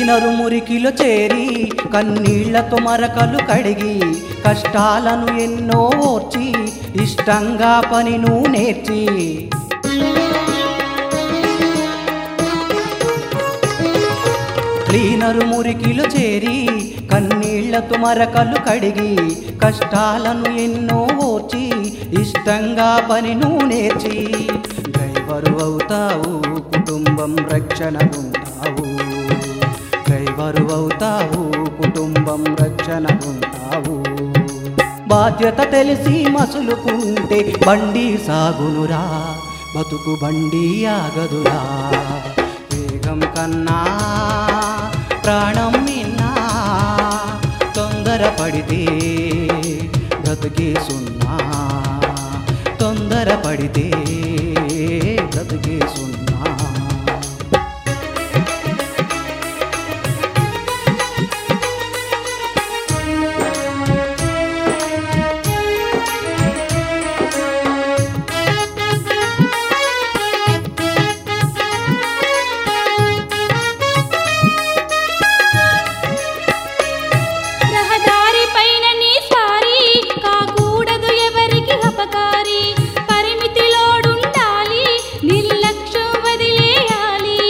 cleaner మురికిలో చేరి కన్నీళ్లతో మరకలు కడిగి కష్టాలను ఎన్నో ఓర్చి ఇష్టంగా పనిను నేర్చి క్లీనరు మురికిలో చేరి కన్నీళ్లతో మరకలు కడిగి కష్టాలను ఎన్నో ఓర్చి ఇష్టంగా పనిను నేర్చి డ్రైవరు అవుతావు కుటుంబం రక్షణ ఉంటావు డ్రైవరు అవుతావు కుటుంబం రక్షణ ఉంటావు బాధ్యత తెలిసి మసులుకుంటే బండి సాగునురా బతుకు బండి ఆగదురా వేగం కన్నా ప్రాణం నిన్నా తొందరపడితే బ్రతికి సున్నా తొందరపడితే బ్రతికి సున్నా రహదారి పైన నీ సారి కాకూడదు ఎవరికి అపకారి పరిమితిలోడుండాలి నిర్లక్ష్యం వదిలేయాలి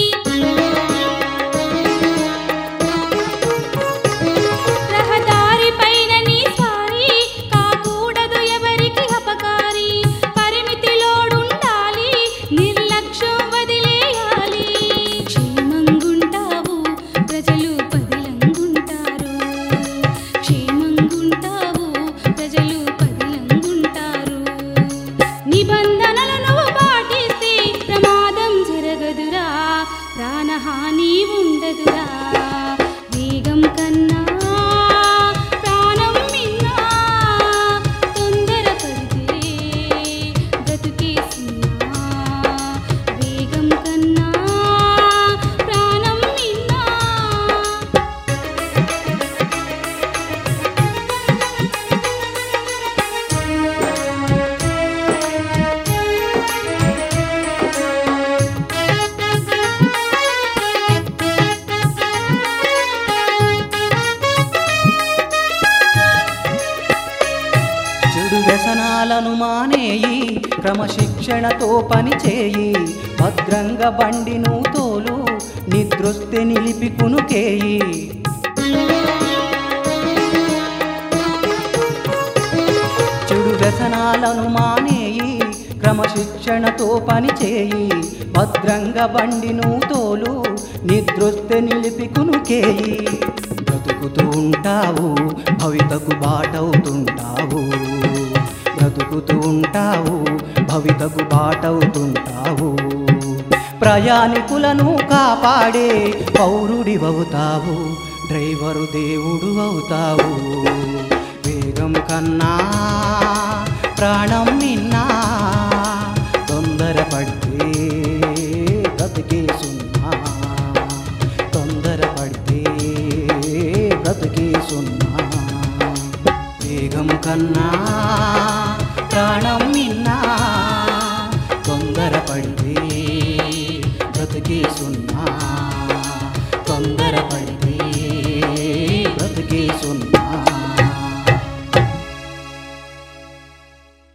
రహదారి పైన నీ సారి కాకూడదు ఎవరికి అపకారి పరిమితిలోడుండాలి నిర్లక్ష్యం వదిలేయాలి క్షేమంగుంటావు ప్రజలు పదిలంగుంటారు క్షేమంగుంటావు ప్రజలు పదిలంగుంటారు నిబంధనలను నువ్వు పాటిస్తే ప్రమాదం జరగదురా ప్రాణహాని ఉండదురా వేగం కన్నా ప్రాణం మిన్నా తొందరపడితే బ్రతుకే సున్నా వేగం కన్నా ప్రాణం మిన్నా చెడు వ్యసనాలను మానేయి క్రమశిక్షణతో పని చేయి భద్రంగా బండిను తోలు నిద్రొస్తే నిలిపి కునుకేయి చెడు వ్యసనాలను మానేయి క్రమశిక్షణతో పని చేయి భద్రంగా బండిను తోలు నిద్రొస్తే నిలిపి కునుకేయి బ్రతుకుతూ ఉంటావు భవితకు బాటవుతుంటావు బ్రతుకుతూ ఉంటావు భవితకు బాటవుతుంటావు ప్రయాణికులను కాపాడే పౌరుడివవుతావు డ్రైవరు దేవుడు అవుతావు వేగం కన్నా ప్రాణం నిన్నా తొందరపడితే బ్రతికే సున్నా తొందరపడితే బ్రతికే సున్నా వేగం కన్నా ప్రాణం నిన్నా తొందరపడితే బ్రతికే సున్నా తొందరపడితే